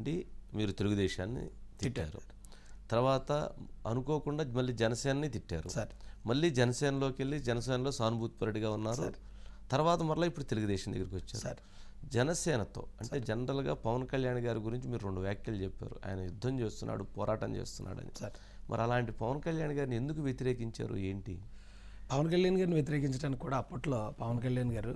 నుండి మీరు తెలుగుదేశాన్ని తిట్టారు తర్వాత అనుకోకుండా మళ్ళీ జనసేనని తిట్టారు సార్ మళ్ళీ జనసేనలోకి వెళ్ళి జనసేనలో సానుభూతిపరుడిగా ఉన్నారు తర్వాత మరలా ఇప్పుడు తెలుగుదేశం దగ్గరికి వచ్చారు సార్ జనసేనతో అంటే జనరల్గా పవన్ కళ్యాణ్ గారి గురించి మీరు రెండు వ్యాఖ్యలు చెప్పారు ఆయన యుద్ధం చేస్తున్నాడు పోరాటం చేస్తున్నాడు అని సార్ మరి అలాంటి పవన్ కళ్యాణ్ గారిని ఎందుకు వ్యతిరేకించారు ఏంటి పవన్ కళ్యాణ్ గారిని వ్యతిరేకించడానికి కూడా అప్పట్లో పవన్ కళ్యాణ్ గారు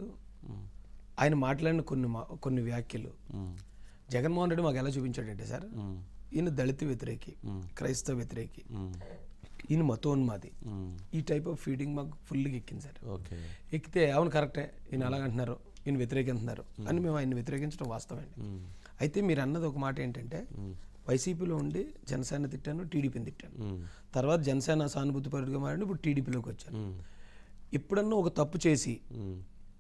ఆయన మాట్లాడిన కొన్ని మా- కొన్ని వ్యాఖ్యలు మ్మ్. జగన్మోహన్ రెడ్డి మాకు ఎలా చూపించాడంటే సార్ మ్మ్. ఈయన దళిత వ్యతిరేకి క్రైస్తవ వ్యతిరేకి మ్మ్. ఈయన మతోన్మాది మ్మ్. ఈ టైప్ ఆఫ్ ఫీడింగ్ మాకు ఫుల్గా ఎక్కింది సార్ ఓకే ఎక్కితే అవును కరెక్టే ఈయన అలాగంటున్నారు ఈయన వ్యతిరేకిస్తున్నారు అని మేము ఆయన వ్యతిరేకించడం వాస్తవమండి మ్మ్. అయితే మీరు అన్నది ఒక మాట ఏంటంటే వైసీపీలో ఉండి జనసేన తిట్టాను టీడీపీని తిట్టాను మ్మ్. తర్వాత జనసేన సానుభూతిపరుడిగా మారి ఇప్పుడు టీడీపీలోకి వచ్చాను మ్మ్. ఎప్పుడన్నా ఒక తప్పు చేసి మ్మ్.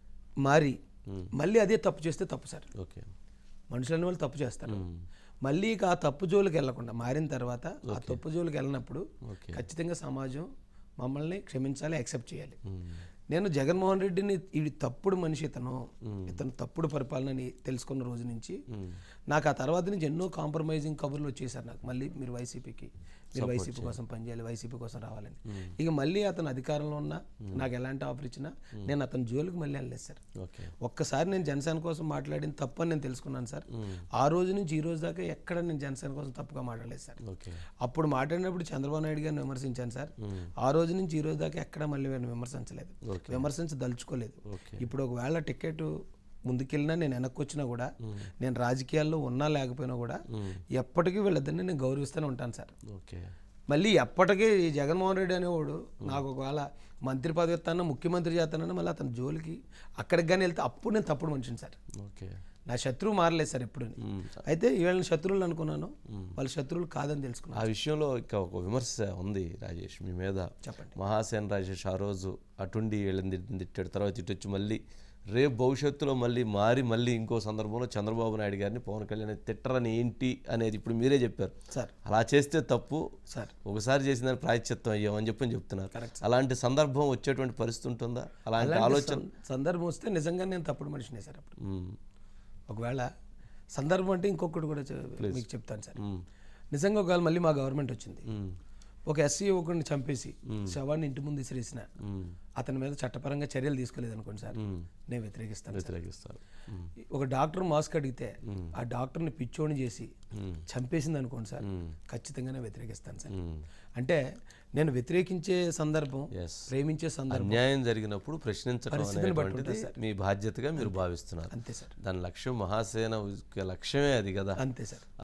మారి మళ్ళీ అదే తప్పు చేస్తే తప్పు సార్ ఓకే మనుషులన్న వాళ్ళు తప్పు చేస్తారు మళ్ళీ ఇక ఆ తప్పు జోలికి వెళ్లకుండా మారిన తర్వాత ఆ తప్పు జోలికి వెళ్ళినప్పుడు ఓకే ఖచ్చితంగా సమాజం మమ్మల్ని క్షమించాలి యాక్సెప్ట్ చేయాలి మ్మ్. నేను జగన్మోహన్ రెడ్డిని ఇది తప్పుడు మనిషి ఇతను ఇతను తప్పుడు పరిపాలనని తెలుసుకున్న రోజు నుంచి నాకు ఆ తర్వాత నుంచి ఎన్నో కాంప్రమైజింగ్ కబుర్లు వచ్చేసారు నాకు మళ్ళీ మీరు వైసీపీకి మీరు వైసీపీ కోసం పనిచేయాలి వైసీపీ కోసం రావాలని ఇక మళ్ళీ అతను అధికారంలో ఉన్నా నాకు ఎలాంటి ఆఫర్ ఇచ్చినా నేను అతని జోలికి మళ్ళీ వెళ్ళలేదు సార్ ఓకే ఒక్కసారి నేను జనసేన కోసం మాట్లాడిన తప్పు అని నేను తెలుసుకున్నాను సార్ ఆ రోజు నుంచి ఈ రోజు దాకా ఎక్కడ నేను జనసేన కోసం తప్పుగా మాట్లాడలేదు సార్ ఓకే అప్పుడు మాట్లాడినప్పుడు చంద్రబాబు నాయుడు గారిని విమర్శించాను సార్ ఆ రోజు నుంచి ఈ రోజు దాకా ఎక్కడ మళ్ళీ నేను విమర్శించలేదు విమర్శించదలుచుకోలేదు ఓకే ఇప్పుడు ఒకవేళ టికెట్ ముందుకెళ్ళినా నేను వెనక్కి వచ్చినా కూడా నేను రాజకీయాల్లో ఉన్నా లేకపోయినా కూడా ఎప్పటికీ వీళ్ళిద్దరిని నేను గౌరవిస్తూనే ఉంటాను సార్ ఓకే మళ్ళీ ఎప్పటికీ ఈ జగన్మోహన్ రెడ్డి అనేవాడు నాకు ఒకవేళ మంత్రి పదవి ఇస్తానో ముఖ్యమంత్రి చేస్తానన్నా మళ్ళీ అతని జోలికి అక్కడికి కానీ వెళ్తే అప్పుడు నేను తప్పుడు మనిషిని సార్ ఓకే నా శత్రువు మారలేదు సార్ ఎప్పుడు మ్మ్. అయితే వీళ్ళని శత్రువులు అనుకున్నాను వాళ్ళ శత్రువులు కాదని తెలుసుకున్నాను ఆ విషయంలో ఇంకా ఒక విమర్శ ఉంది రాజేష్ మీ మీద చెప్పండి మహాసేన రాజేష్ ఆ రోజు అటుండి వీళ్ళని తిట్టి- తిట్టాడు తర్వాత ఇటు వచ్చి మళ్ళీ రేపు భవిష్యత్తులో మళ్ళీ మారి మళ్ళీ ఇంకో సందర్భంలో చంద్రబాబు నాయుడు గారిని పవన్ కళ్యాణ్ తిట్టరని ఏంటి అనేది ఇప్పుడు మీరే చెప్పారు సార్ అలా చేస్తే తప్పు సార్ ఒకసారి చేసిన దాన్ని ప్రాయశ్చిత్తం అయ్యామని చెప్పని చెప్తున్నారు Correct, అలాంటి సందర్భం వచ్చేటువంటి పరిస్థితి ఉంటుందా అలాంటి ఆలోచన సం- సందర్భం వస్తే నిజంగా నేను తప్పుడు మనిషినే సార్ అప్పుడు మ్మ్. ఒకవేళ సందర్భం అంటే ఇంకొకటి కూడా చె- మీకు చెప్తాను సార్ మ్మ్. నిజంగా ఒకవేళ మళ్ళీ మా గవర్నమెంట్ వచ్చింది మ్మ్. ఒక ఎస్సీ ఒకరిని చంపేసి శవాన్ని ఇంటి ముందు విసిరేసిన మ్మ్. అతని మీద చట్టపరంగా చర్యలు తీసుకోలేదు అనుకోండి సార్ మ్మ్. నేను వ్యతిరేకిస్తాను సార్. వ్యతిరేకిస్తారు మ్మ్. ఒక డాక్టర్ మాస్క్ అడిగితే ఆ డాక్టర్ని పిచ్చోని చేసి చంపేసింది అనుకోండి సార్ ఖచ్చితంగానే వ్యతిరేకిస్తాను సార్ మ్మ్. అంటే నేను వ్యతిరేకించే సందర్భం Yes. ప్రేమించే సందర్భం అన్యాయం జరిగినప్పుడు ప్రశ్నించడం పరిస్థితిని బట్టి అనేటువంటిది మీ బాధ్యతగా మీరు భావిస్తున్నారు అంతే సార్ దాని లక్ష్యం మహాసేన లక్ష్యమే అది కదా అంతే సార్